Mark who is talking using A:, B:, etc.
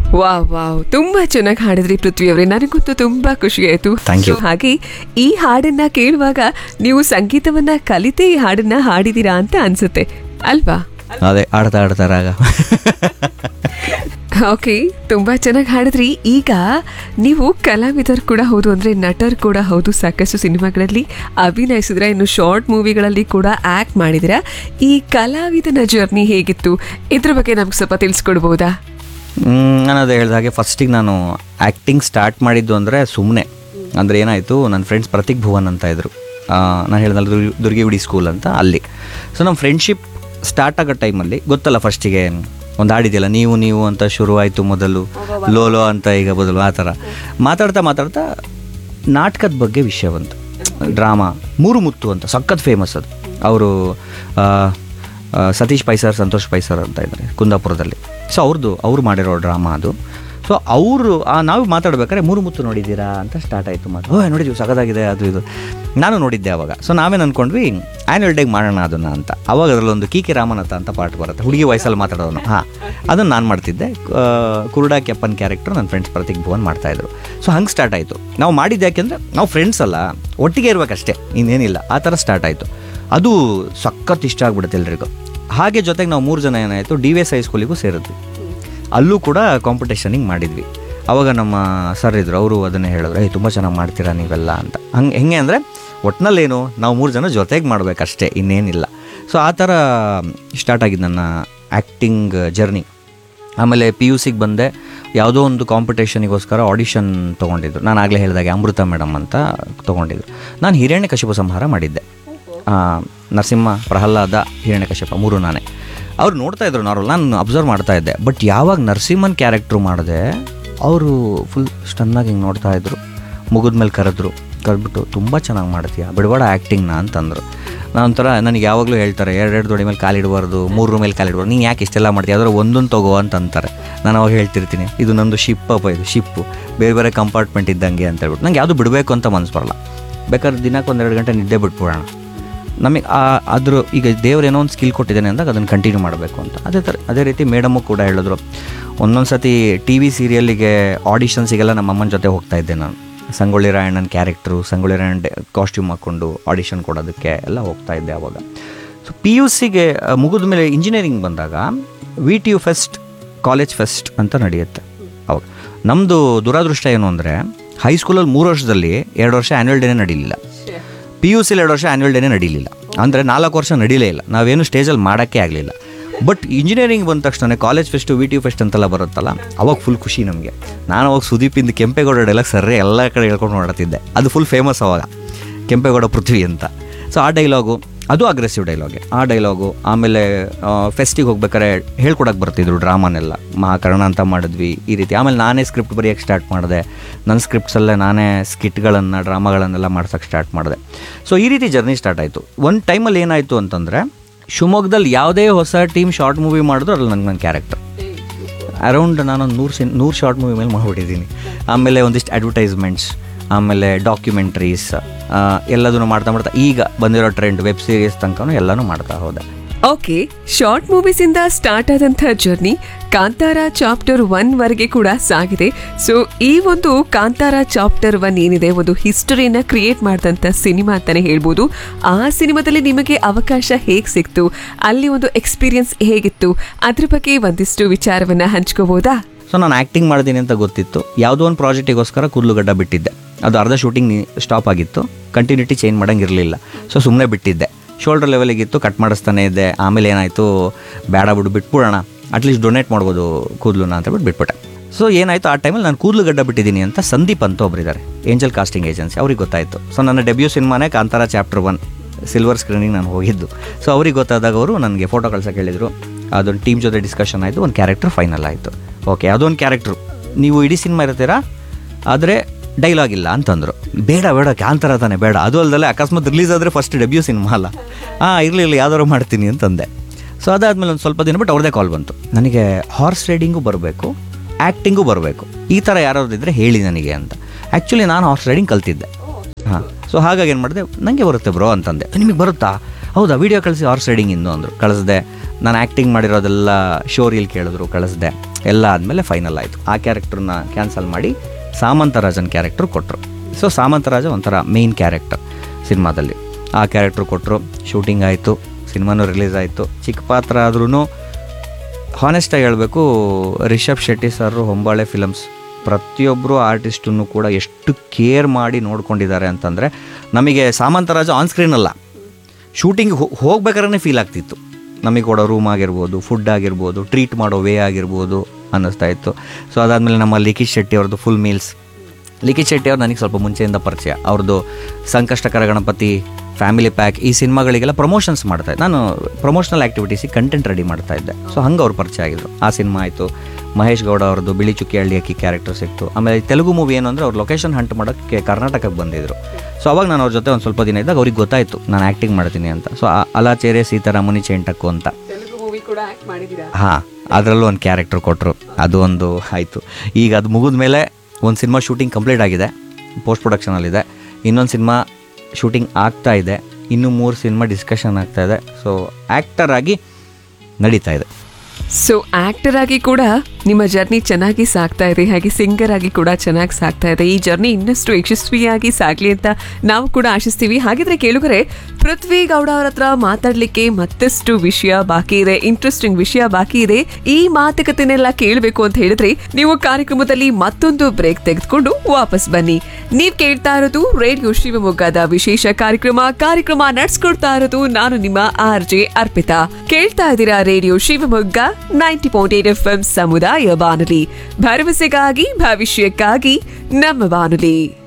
A: Wow wow ತುಂಬಾ ಚೆನ್ನಾಗಿ ಹಾಡಿದ್ರಿ ಪೃಥ್ವಿ ಅವರೇ ನನಗಂತೂ ತುಂಬಾ ಖುಷಿ ಆಯ್ತು
B: Thank you.
A: So, ಹಾಗೆ ಈ ಹಾಡನ್ನ ಕೇಳುವಾಗ ನೀವು ಸಂಗೀತವನ್ನ ಕಲಿತೇ ಈ ಹಾಡನ್ನ ಹಾಡಿದೀರಾ ಅಂತ ಅನ್ಸುತ್ತೆ ಅಲ್ವಾ
B: ಅದೇ ಆಡ್ತಾ ಆಡ್ತಾ ರಾಗ
A: ಓಕೆ ತುಂಬಾ ಚೆನ್ನಾಗಿ ಹಾಡಿದ್ರಿ ಈಗ ನೀವು ಕಲಾವಿದರು ಕೂಡ ಹೌದು ಅಂದ್ರೆ ನಟರು ಕೂಡ ಹೌದು ಸಾಕಷ್ಟು ಸಿನಿಮಾಗಳಲ್ಲಿ ಅಭಿನಯಿಸಿದ್ರೆ ಇನ್ನು ಶಾರ್ಟ್ ಮೂವಿಗಳಲ್ಲಿ ಕೂಡ ಆಕ್ಟ್ ಮಾಡಿದಿರ ಈ ಕಲಾವಿದನ ಜರ್ನಿ ಹೇಗಿತ್ತು ಇದ್ರ ಬಗ್ಗೆ ನಮ್ಗೆ ಸ್ವಲ್ಪ ತಿಳಿಸ್ಕೊಡ್ಬೋದಾ
B: ಮ್, ನಾನು ಅದೇ ಹೇಳಿದ ಹಾಗೆ ಫಸ್ಟಿಗೆ ನಾನು ಆ್ಯಕ್ಟಿಂಗ್ ಸ್ಟಾರ್ಟ್ ಮಾಡಿದ್ದು ಅಂದರೆ ಸುಮ್ಮನೆ ಅಂದರೆ ಏನಾಯಿತು ನನ್ನ ಫ್ರೆಂಡ್ಸ್ ಪ್ರತೀಕ್ ಭುವನ್ ಅಂತ ಇದ್ದರು ನಾನು ಹೇಳಿದಲ್ಲ ದುರ್ಗಿ ದುರ್ಗಿವಿಡಿ ಸ್ಕೂಲ್ ಅಂತ ಅಲ್ಲಿ ಸೊ ನಮ್ಮ ಫ್ರೆಂಡ್ಶಿಪ್ ಸ್ಟಾರ್ಟ್ ಆಗೋ ಟೈಮಲ್ಲಿ ಗೊತ್ತಲ್ಲ ಫಸ್ಟಿಗೆ ಒಂದು ಹಾಡಿದೆಯಲ್ಲ ನೀವು ನೀವು ಅಂತ ಶುರುವಾಯಿತು ಮೊದಲು ಲೋಲೋ ಅಂತ ಈಗ ಬದಲು ಆ ಥರ ಮಾತಾಡ್ತಾ ಮಾತಾಡ್ತಾ ನಾಟಕದ ಬಗ್ಗೆ ವಿಷಯ ಬಂತು ಡ್ರಾಮಾ ಮೂರು ಮುತ್ತು ಅಂತ ಸಖತ್ ಫೇಮಸ್ ಅದು ಅವರು ಸತೀಶ್ ಪೈಸರ್ ಸಂತೋಷ್ ಪೈಸರ್ ಅಂತ ಇದ್ದಾರೆ ಕುಂದಾಪುರದಲ್ಲಿ ಸೊ ಅವ್ರದ್ದು ಅವ್ರು ಮಾಡಿರೋ ಡ್ರಾಮಾ ಅದು ಸೊ ಅವರು ನಾವು ಮಾತಾಡ್ಬೇಕಾದ್ರೆ ಮೂರು ಮುತ್ತು ನೋಡಿದ್ದೀರಾ ಅಂತ ಸ್ಟಾರ್ಟ್ ಆಯಿತು ಮಾತು ಓ ನೋಡಿದ್ವಿ ಸಖತ್ತಾಗಿದೆ ಅದು ಇದು ನಾನು ನೋಡಿದ್ದೆ ಅವಾಗ ಸೊ ನಾವೇನು ಅಂದ್ಕೊಂಡ್ವಿ ಆ್ಯನ್ಯುವಲ್ ಡೇಗೆ ಮಾಡೋಣ ಅದನ್ನು ಅಂತ ಅವಾಗ ಅದರಲ್ಲೊಂದು ಕೀಕೆ ರಾಮನಾಥ ಅಂತ ಪಾಠ ಬರುತ್ತೆ ಹುಡುಗಿ ವಯಸ್ಸಲ್ಲಿ ಮಾತಾಡೋನು ಹಾಂ ಅದನ್ನು ನಾನು ಮಾಡ್ತಿದ್ದೆ ಆ, ಕುರುಡಾ ಕೆಪ್ಪನ್ ಕ್ಯಾರೆಕ್ಟರ್ ನನ್ನ ಫ್ರೆಂಡ್ಸ್ ಪ್ರತೀಕ್ ಭುವನ್ ಮಾಡ್ತಾಯಿದ್ರು ಸೊ ಹಂಗೆ ಸ್ಟಾರ್ಟ್ ಆಯಿತು ನಾವು ಮಾಡಿದ್ದು ಯಾಕೆಂದರೆ ನಾವು ಫ್ರೆಂಡ್ಸ್ ಅಲ್ಲ ಒಟ್ಟಿಗೆ ಇರ್ಬೇಕಷ್ಟೇ ಇನ್ನೇನಿಲ್ಲ ಆ ಥರ ಸ್ಟಾರ್ಟ್ ಆಯಿತು ಅದು ಸಖತ್ ಇಷ್ಟ ಆಗ್ಬಿಡುತ್ತೆ ಎಲ್ರಿಗೂ ಹಾಗೆ ಜೊತೆಗೆ ನಾವು ಮೂರು ಜನ ಏನಾಯಿತು ಡಿ ವಿ ಎಸ್ ಹೈಸ್ಕೂಲಿಗೂ ಸೇರಿದ್ವಿ ಅಲ್ಲೂ ಕೂಡ ಕಾಂಪಿಟೇಷನಿಗೆ ಮಾಡಿದ್ವಿ ಅವಾಗ ನಮ್ಮ ಸರ್ ಇದ್ರು ಅವರು ಅದನ್ನೇ ಹೇಳಿದ್ರು ಏಯ್ ತುಂಬ ಚೆನ್ನಾಗಿ ಮಾಡ್ತೀರಾ ನೀವೆಲ್ಲ ಅಂತ ಹಂಗೆ ಹೆಂಗೆ ಅಂದರೆ ಒಟ್ಟಿನಲ್ಲೇನು ನಾವು ಮೂರು ಜನ ಜೊತೆಗೆ ಮಾಡಬೇಕಷ್ಟೇ ಇನ್ನೇನಿಲ್ಲ ಸೊ ಆ ಥರ ಸ್ಟಾರ್ಟ್ ಆಗಿದ್ದು ನನ್ನ ಆ್ಯಕ್ಟಿಂಗ್ ಜರ್ನಿ ಆಮೇಲೆ ಪಿ ಯು ಸಿಗೆ ಬಂದೆ ಯಾವುದೋ ಒಂದು ಕಾಂಪಿಟೇಷನಿಗೋಸ್ಕರ ಆಡಿಷನ್ ತೊಗೊಂಡಿದ್ರು ನಾನು ಆಗಲೇ ಹೇಳಿದಾಗೆ ಅಮೃತ ಮೇಡಮ್ ಅಂತ ತೊಗೊಂಡಿದ್ರು ನಾನು ಹಿರಣ್ಯ ಕಶಿಪು ಸಂಹಾರ ಮಾಡಿದ್ದೆ ಆ, ನರಸಿಂಹ ಪ್ರಹ್ಲಾದ ಹಿರಣ್ಯಕಶ್ಯಪ ಮೂರು ನಾನೇ ಅವ್ರು ನೋಡ್ತಾ ಇದ್ರು ನಾರ್ಮಲ್ ನಾನು ಅಬ್ಸರ್ವ್ ಮಾಡ್ತಾ ಇದ್ದೆ ಬಟ್ ಯಾವಾಗ ನರಸಿಂಹನ್ ಕ್ಯಾರೆಕ್ಟ್ರು ಮಾಡಿದೆ ಅವರು ಫುಲ್ ಸ್ಟನ್ನಾಗಿ ಹಿಂಗೆ ನೋಡ್ತಾ ಇದ್ರು ಮುಗಿದ ಮೇಲೆ ಕರೆದ್ರು ಕರೆದ್ಬಿಟ್ಟು ತುಂಬ ಚೆನ್ನಾಗಿ ಮಾಡ್ತೀಯ ಬಿಡಬೇಡ ಆ್ಯಕ್ಟಿಂಗ್ನ ಅಂತಂದರು ನಾನು ಒಂಥರ ನನಗೆ ಯಾವಾಗಲೂ ಹೇಳ್ತಾರೆ ಎರಡೆರಡು ದೊಡ್ಡ ಮೇಲೆ ಕಾಲಿಡಬಾರ್ದು ಮೂರು ಮೇಲೆ ಕಾಲಿಡಬಾರ್ದು ನೀನು ಯಾಕೆ ಇಷ್ಟೆಲ್ಲ ಮಾಡ್ತೀಯ ಅದರ ಒಂದೊಂದು ತಗೋ ಅಂತ ಅಂತಾರೆ ನಾನು ಅವಾಗ ಹೇಳ್ತಿರ್ತೀನಿ ಇದು ನಂದು ಶಿಪ್ ಅಪ್ಪ ಇದು ಶಿಪ್ಪು ಬೇರೆ ಬೇರೆ ಕಂಪಾರ್ಟ್ಮೆಂಟ್ ಇದ್ದಂಗೆ ಅಂತ ಹೇಳ್ಬಿಟ್ಟು ನಂಗೆ ಯಾವುದು ಬಿಡಬೇಕು ಅಂತ ಮನ್ಸು ಬರಲ್ಲ ಬೇಕಾದ್ರೆ ದಿನಕ್ಕೆ ಒಂದೆರಡು ಗಂಟೆ ನಿದ್ದೆ ಬಿಟ್ಬಿಡೋಣ ನಮಗೆ ಆ ಅದ್ರ ಈಗ ದೇವ್ರು ಏನೋ ಒಂದು ಸ್ಕಿಲ್ ಕೊಟ್ಟಿದ್ದಾನೆ ಅಂದಾಗ ಅದನ್ನು ಕಂಟಿನ್ಯೂ ಮಾಡಬೇಕು ಅಂತ ಅದೇ ಥರ ಅದೇ ರೀತಿ ಮೇಡಮು ಕೂಡ ಹೇಳಿದ್ರು ಒಂದೊಂದು ಸತಿ ಟಿ ವಿ ಸೀರಿಯಲ್ಲಿಗೆ ಆಡಿಷನ್ಸಿಗೆಲ್ಲ ನಮ್ಮ ಅಮ್ಮನ ಜೊತೆ ಹೋಗ್ತಾ ಇದ್ದೆ ನಾನು ಸಂಗೊಳ್ಳಿ ರಾಯಣ್ಣನ ಕ್ಯಾರೆಕ್ಟ್ರು ಸಂಗೊಳ್ಳಿ ರಾಯಣ್ಣ ಕಾಸ್ಟ್ಯೂಮ್ ಹಾಕ್ಕೊಂಡು ಆಡಿಷನ್ ಕೊಡೋದಕ್ಕೆ ಎಲ್ಲ ಹೋಗ್ತಾ ಇದ್ದೆ ಅವಾಗ ಸೊ ಪಿ ಯು ಸಿಗೆ ಮುಗಿದ ಮೇಲೆ ಇಂಜಿನಿಯರಿಂಗ್ ಬಂದಾಗ V T U fest college fest ಅಂತ ನಡೆಯುತ್ತೆ ಅವಾಗ ನಮ್ಮದು ದುರಾದೃಷ್ಟ ಏನು ಅಂದರೆ ಹೈಸ್ಕೂಲಲ್ಲಿ ಮೂರು ವರ್ಷದಲ್ಲಿ ಎರಡು ವರ್ಷ ಆ್ಯನ್ಯುವಲ್ ಡೇನೇ ನಡೀಲಿಲ್ಲ ಪಿ ಯು ಸಿಲಿ ಎರಡು ವರ್ಷ ಆ್ಯನ್ಯುವಲ್ ಡೇನೇ ನಡೀಲಿಲ್ಲ ಅಂದರೆ ನಾಲ್ಕು ವರ್ಷ ನಡೀಲೇ ಇಲ್ಲ ನಾವೇನು ಸ್ಟೇಜಲ್ಲಿ ಮಾಡೋಕ್ಕೆ ಆಗಲಿಲ್ಲ ಬಟ್ ಇಂಜಿನಿಯರಿಂಗ್ ಬಂದ ತಕ್ಷಣ college fest V T U fest ಅಂತೆಲ್ಲ ಬರುತ್ತಲ್ಲ ಅವಾಗ ಫುಲ್ ಖುಷಿ ನಮಗೆ ನಾನು ಅವಾಗ ಸುದೀಪಿಂದ ಕೆಂಪೇಗೌಡ ಡೈಲಾಗ್ ಸರ್ರೆ ಎಲ್ಲ ಕಡೆ ಹೇಳ್ಕೊಂಡು ನೋಡ್ತಿದ್ದೆ ಅದು ಫುಲ್ ಫೇಮಸ್ ಅವಾಗ ಕೆಂಪೇಗೌಡ ಪೃಥ್ವಿ ಅಂತ ಸೊ ಆ ಡೈಲಾಗು ಅದು ಅಗ್ರೆಸಿವ್ ಡೈಲಾಗೆ ಆ ಡೈಲಾಗು ಆಮೇಲೆ ಫೆಸ್ಟಿಗೆ ಹೋಗ್ಬೇಕಾದ್ರೆ ಹೇಳ್ಕೊಡಕ್ಕೆ ಬರ್ತಿದ್ರು ಡ್ರಾಮಾನೆಲ್ಲ ಮಹಾಕರ್ಣ ಅಂತ ಮಾಡಿದ್ವಿ ಈ ರೀತಿ ಆಮೇಲೆ ನಾನೇ ಸ್ಕ್ರಿಪ್ಟ್ ಬರೆಯೋಕ್ಕೆ ಸ್ಟಾರ್ಟ್ ಮಾಡಿದೆ ನನ್ನ ಸ್ಕ್ರಿಪ್ಟ್ಸಲ್ಲೇ ನಾನೇ ಸ್ಕಿಟ್ಗಳನ್ನು ಡ್ರಾಮಾಗಳನ್ನೆಲ್ಲ ಮಾಡ್ಸೋಕ್ಕೆ ಸ್ಟಾರ್ಟ್ ಮಾಡಿದೆ ಸೊ ಈ ರೀತಿ ಜರ್ನಿ ಸ್ಟಾರ್ಟ್ ಆಯಿತು ಒಂದು ಟೈಮಲ್ಲಿ ಏನಾಯಿತು ಅಂತಂದರೆ ಶಿವಮೊಗ್ಗದಲ್ಲಿ ಯಾವುದೇ ಹೊಸ ಟೀಮ್ ಶಾರ್ಟ್ ಮೂವಿ ಮಾಡಿದ್ರು ಅದ್ರಲ್ಲಿ ನಂಗೆ ನನ್ನ ಕ್ಯಾರೆಕ್ಟರ್ ಅರೌಂಡ್ ನಾನೊಂದು ನೂರು ಸಿನ್ ನೂರು ಶಾರ್ಟ್ ಮೂವಿ ಮೇಲೆ ಮಾಡಿಬಿಟ್ಟಿದ್ದೀನಿ ಆಮೇಲೆ ಒಂದಿಷ್ಟು ಅಡ್ವರ್ಟೈಸ್ಮೆಂಟ್ಸ್ ಆಮೇಲೆ ಡಾಕ್ಯುಮೆಂಟ್ರೀಸ್ ಎಲ್ಲದನ್ನು ಮಾಡ್ತಾ ಮಾಡ್ತಾ ಈಗ ಬಂದಿರೋ ಟ್ರೆಂಡ್ ವೆಬ್ ಸೀರೀಸ್ ತನಕನೂ ಎಲ್ಲನೂ ಮಾಡ್ತಾ ಹೋದೆ
A: ಓಕೆ ಶಾರ್ಟ್ ಮೂವೀಸ್ ಇಂದ ಸ್ಟಾರ್ಟ್ ಆದಂಥ ಜರ್ನಿ ಕಾಂತಾರ ಚಾಪ್ಟರ್ ಒನ್ ವರೆಗೆ ಕೂಡ ಸಾಗಿದೆ ಸೊ ಈ ಒಂದು ಕಾಂತಾರ ಚಾಪ್ಟರ್ ಒನ್ ಏನಿದೆ ಒಂದು ಹಿಸ್ಟರಿನ ಕ್ರಿಯೇಟ್ ಮಾಡಿದಂಥ ಸಿನಿಮಾ ಅಂತಾನೆ ಹೇಳ್ಬೋದು ಆ ಸಿನಿಮಾದಲ್ಲಿ ನಿಮಗೆ ಅವಕಾಶ ಹೇಗೆ ಸಿಕ್ತು ಅಲ್ಲಿ ಒಂದು ಎಕ್ಸ್ಪೀರಿಯನ್ಸ್ ಹೇಗಿತ್ತು ಅದ್ರ ಬಗ್ಗೆ ಒಂದಿಷ್ಟು ವಿಚಾರವನ್ನ ಹಂಚ್ಕೋಬೋದಾ
B: ಸೊ ನಾನು ಆ್ಯಕ್ಟಿಂಗ್ ಮಾಡ್ತೀನಿ ಅಂತ ಗೊತ್ತಿತ್ತು ಯಾವುದೋ ಒಂದು ಪ್ರಾಜೆಕ್ಟಿಗೋಸ್ಕರ ಕೂದಲುಗಡ್ಡ ಬಿಟ್ಟಿದ್ದೆ ಅದು ಅರ್ಧ ಶೂಟಿಂಗ್ ಸ್ಟಾಪ್ ಆಗಿತ್ತು ಕಂಟಿನ್ಯೂಟಿ ಚೇಂಜ್ ಮಾಡೋಂಗೆ ಇರಲಿಲ್ಲ ಸೊ ಸುಮ್ಮನೆ ಬಿಟ್ಟಿದ್ದೆ ಶೋಲ್ಡರ್ ಲೆವೆಲಿಗಿತ್ತು ಕಟ್ ಮಾಡಿಸ್ತಾನೆ ಇದ್ದೆ ಆಮೇಲೆ ಏನಾಯಿತು ಬೇಡ ಬಿಡು ಬಿಟ್ಬಿಡೋಣ ಅಟ್ಲೀಸ್ಟ್ ಡೊನೇಟ್ ಮಾಡ್ಬೋದು ಕೂದಲುನ ಅಂತ ಬಿಟ್ಟು ಬಿಟ್ಬಿಟ್ಟೆ ಸೊ ಏನಾಯಿತು ಆ ಟೈಮಲ್ಲಿ ನಾನು ಕೂದಲು ಗಡ್ಡ ಬಿಟ್ಟಿದ್ದೀನಿ ಅಂತ ಸಂದೀಪ್ ಅಂತ ಒಬ್ಬರಿದ್ದಾರೆ ಏಂಜಲ್ ಕಾಸ್ಟಿಂಗ್ ಏಜೆನ್ಸಿ ಅವ್ರಿಗೆ ಗೊತ್ತಾಯಿತು ಸೊ ನನ್ನ ಡೆಬ್ಯೂ ಸಿನಿಮಾನೇ ಕಾಂತಾರ ಚಾಪ್ಟರ್ ಒನ್ ಸಿಲ್ವರ್ ಸ್ಕ್ರೀನಿಗೆ ನಾನು ಹೋಗಿದ್ದು ಸೊ ಅವ್ರಿಗೆ ಗೊತ್ತಾದಾಗ ಅವರು ನನಗೆ ಫೋಟೋ ಕಳ್ಸೋಕೆ ಹೇಳಿದರು ಅದೊಂದು ಟೀಮ್ ಜೊತೆ ಡಿಸ್ಕಷನ್ ಆಯಿತು ಒಂದು ಕ್ಯಾರೆಕ್ಟರ್ ಫೈನಲ್ ಆಯಿತು ಓಕೆ ಅದೊಂದು ಕ್ಯಾರೆಕ್ಟ್ರು ನೀವು ಇಡೀ ಸಿನಿಮಾ ಇರ್ತೀರಾ ಆದರೆ ಡೈಲಾಗ್ ಇಲ್ಲ ಅಂತಂದರು ಬೇಡ ಬೇಡ ಕಾಂತಾರ ತಾನೆ ಬೇಡ ಅದು ಅಲ್ದಲ್ಲೇ ಅಕಸ್ಮಾತ್ ರಿಲೀಸ್ ಆದರೆ ಫಸ್ಟ್ ಡೆಬ್ಯೂ ಸಿನಿಮಾ ಅಲ್ಲ ಹಾಂ ಇರಲಿ ಇಲ್ಲ ಯಾವ್ದಾದ್ರು ಮಾಡ್ತೀನಿ ಅಂತಂದೆ ಸೊ ಅದಾದಮೇಲೆ ಒಂದು ಸ್ವಲ್ಪ ದಿನ ಬಿಟ್ಟು ಅವ್ರದ್ದೇ ಕಾಲ್ ಬಂತು ನನಗೆ ಹಾರ್ಸ್ ರೈಡಿಂಗು ಬರಬೇಕು ಆ್ಯಕ್ಟಿಂಗು ಬರಬೇಕು ಈ ಥರ ಯಾರಾದ್ರು ಇದ್ದರೆ ಹೇಳಿ ನನಗೆ ಅಂತ ಆ್ಯಕ್ಚುಲಿ ನಾನು ಹಾರ್ಸ್ ರೈಡಿಂಗ್ ಕಲ್ತಿದ್ದೆ ಹಾಂ ಸೊ ಹಾಗಾಗಿ ಏನು ಮಾಡಿದೆ ನನಗೆ ಬರುತ್ತೆ ಬ್ರೋ ಅಂತಂದೆ ನಿಮಗೆ ಬರುತ್ತಾ ಹೌದಾ ವೀಡಿಯೋ ಕಳಿಸಿ ಹಾರ್ಸ್ ರೈಡಿಂಗ್ ಇನ್ನು ಅಂದರು ಕಳಿಸ್ದೆ ನಾನು ಆ್ಯಕ್ಟಿಂಗ್ ಮಾಡಿರೋದೆಲ್ಲ ಶೋರಿಯಲ್ಲಿ ಕೇಳಿದ್ರು ಕಳಿಸ್ದೆ ಎಲ್ಲ ಆದಮೇಲೆ ಫೈನಲ್ ಆಯಿತು ಆ ಕ್ಯಾರೆಕ್ಟ್ರನ್ನ ಕ್ಯಾನ್ಸಲ್ ಮಾಡಿ ಸಾಮಂತರಾಜನ್ ಕ್ಯಾರೆಕ್ಟ್ರ್ ಕೊಟ್ಟರು ಸೊ ಸಾಮಂತರಾಜ ಒಂಥರ ಮೇಯ್ನ್ ಕ್ಯಾರೆಕ್ಟರ್ ಸಿನಿಮಾದಲ್ಲಿ ಆ ಕ್ಯಾರೆಕ್ಟ್ರ್ ಕೊಟ್ಟರು ಶೂಟಿಂಗ್ ಆಯಿತು ಸಿನಿಮಾನೂ ರಿಲೀಸ್ ಆಯಿತು ಚಿಕ್ಕ ಪಾತ್ರ ಆದ್ರೂ ಹಾನೆಸ್ಟಾಗಿ ಹೇಳಬೇಕು ರಿಷಬ್ ಶೆಟ್ಟಿ ಸರ್ ಹೊಂಬಾಳೆ ಫಿಲಮ್ಸ್ ಪ್ರತಿಯೊಬ್ಬರು ಆರ್ಟಿಸ್ಟನ್ನು ಕೂಡ ಎಷ್ಟು ಕೇರ್ ಮಾಡಿ ನೋಡ್ಕೊಂಡಿದ್ದಾರೆ ಅಂತಂದರೆ ನಮಗೆ ಸಾಮಂತರಾಜ ಆನ್ ಸ್ಕ್ರೀನ್ ಅಲ್ಲ ಶೂಟಿಂಗ್ ಹೋಗ್ಬೇಕಾದ್ರೆ ಫೀಲ್ ಆಗ್ತಿತ್ತು ನಮಗೆ ಕೊಡೋ ರೂಮ್ ಆಗಿರ್ಬೋದು ಫುಡ್ ಆಗಿರ್ಬೋದು ಟ್ರೀಟ್ ಮಾಡೋ ವೇ ಆಗಿರ್ಬೋದು ಅನ್ನಿಸ್ತಾ ಇತ್ತು ಸೊ ಅದಾದಮೇಲೆ ನಮ್ಮ ಲಿಖಿತ್ ಶೆಟ್ಟಿ ಅವ್ರದ್ದು ಫುಲ್ ಮೀಲ್ಸ್ ಲಿಖಿತ್ ಶೆಟ್ಟಿ ಅವ್ರು ನನಗೆ ಸ್ವಲ್ಪ ಮುಂಚೆಯಿಂದ ಪರಿಚಯ ಅವ್ರದ್ದು ಸಂಕಷ್ಟಕರ ಗಣಪತಿ ಫ್ಯಾಮಿಲಿ ಪ್ಯಾಕ್ ಈ ಸಿನಿಮಾಗಳಿಗೆಲ್ಲ ಪ್ರಮೋಷನ್ಸ್ ಮಾಡ್ತಾ ಇದ್ದೆ ನಾನು ಪ್ರಮೋಷನಲ್ ಆ್ಯಕ್ಟಿವಿಟೀಸಿಗೆ ಕಂಟೆಂಟ್ ರೆಡಿ ಮಾಡ್ತಾ ಇದ್ದೆ ಸೊ ಹಂಗೆ ಅವ್ರು ಪರಿಚಯ ಆಗಿದ್ರು ಆ ಸಿನಿಮಾ ಆಯಿತು ಮಹೇಶ್ ಗೌಡ ಅವ್ರದ್ದು ಬಿಳಿ ಚುಕ್ಕಿ ಹಳ್ಳಿ ಅಕ್ಕಿ ಕ್ಯಾರೆಕ್ಟರ್ ಸಿಕ್ತು ಆಮೇಲೆ ಈ ತೆಲುಗು ಮೂವಿ ಏನು ಅಂದರೆ ಅವ್ರು ಲೊಕೇಶನ್ ಹಂಟ್ ಮಾಡೋಕ್ಕೆ ಕರ್ನಾಟಕಕ್ಕೆ ಬಂದಿದ್ರು ಸೊ ಅವಾಗ ನಾನು ಅವ್ರ ಜೊತೆ ಒಂದು ಸ್ವಲ್ಪ ದಿನ ಇದ್ದಾಗ ಅವ್ರಿಗೆ ಗೊತ್ತಾಯಿತು ನಾನು ಆ್ಯಕ್ಟಿಂಗ್ ಮಾಡ್ತೀನಿ ಅಂತ ಸೊ ಅಲಾಚೇರೆ ಸೀತಾರಾಮನಿ ಚೇಂಟಕ್ಕು ಅಂತ
A: ತೆಲುಗು ಮೂವಿ ಕೂಡ ಆಕ್ಟ್ ಮಾಡಿದ್ದೀರಾ
B: ಹಾಂ ಅದರಲ್ಲೂ ಒಂದು ಕ್ಯಾರೆಕ್ಟರ್ ಕೊಟ್ಟರು ಅದು ಒಂದು ಆಯಿತು ಈಗ ಅದು ಮುಗಿದ ಮೇಲೆ ಒಂದು ಸಿನಿಮಾ ಶೂಟಿಂಗ್ ಕಂಪ್ಲೀಟ್ ಆಗಿದೆ ಪೋಸ್ಟ್ ಪ್ರೊಡಕ್ಷನಲ್ಲಿದೆ ಇನ್ನೊಂದು ಸಿನಿಮಾ ಶೂಟಿಂಗ್ ಆಗ್ತಾ ಇದೆ ಇನ್ನೂ ಮೂರು ಸಿನಿಮಾ ಡಿಸ್ಕಷನ್ ಆಗ್ತಾ ಇದೆ ಸೊ ಆ್ಯಕ್ಟರ್ ಆಗಿ ನಡೀತಾ ಇದೆ
A: ಸೊ ಆಕ್ಟರ್ ಆಗಿ ಕೂಡ ನಿಮ್ಮ ಜರ್ನಿ ಚೆನ್ನಾಗಿ ಸಾಗ್ತಾ ಇದೆ ಹಾಗೆ ಸಿಂಗರ್ ಆಗಿ ಕೂಡ ಚೆನ್ನಾಗಿ ಸಾಗ್ತಾ ಇದೆ ಈ ಜರ್ನಿ ಇನ್ನಷ್ಟು ಯಶಸ್ವಿಯಾಗಿ ಸಾಗ್ಲಿ ಅಂತ ನಾವು ಕೂಡ ಆಶಿಸ್ತೀವಿ ಹಾಗಿದ್ರೆ ಕೇಳುಗರೆ ಪೃಥ್ವಿ ಗೌಡ ಅವರ ಹತ್ರ ಮಾತಾಡ್ಲಿಕ್ಕೆ ಮತ್ತಷ್ಟು ವಿಷಯ ಬಾಕಿ ಇದೆ ಇಂಟ್ರೆಸ್ಟಿಂಗ್ ವಿಷಯ ಬಾಕಿ ಇದೆ ಈ ಮಾತುಕತೆನೆಲ್ಲ ಕೇಳಬೇಕು ಅಂತ ಹೇಳಿದ್ರೆ ನೀವು ಕಾರ್ಯಕ್ರಮದಲ್ಲಿ ಮತ್ತೊಂದು ಬ್ರೇಕ್ ತೆಗೆದುಕೊಂಡು ವಾಪಸ್ ಬನ್ನಿ ನೀವ್ ಕೇಳ್ತಾ ಇರೋದು ರೇಡಿಯೋ ಶಿವಮೊಗ್ಗದ ವಿಶೇಷ ಕಾರ್ಯಕ್ರಮ ಕಾರ್ಯಕ್ರಮ ನಡ್ಸ್ಕೊಡ್ತಾ ಇರೋದು ನಾನು ನಿಮ್ಮ ಆರ್ ಜೆ ಅರ್ಪಿತಾ ಕೇಳ್ತಾ ಇದ್ದೀರಾ radio Shivamogga ninety point eight F M ಸಮುದಾಯ ಬಾನುಲಿ ಭರವಸೆಗಾಗಿ ಭವಿಷ್ಯಕ್ಕಾಗಿ ನಮ್ಮ ಬಾನುಲಿ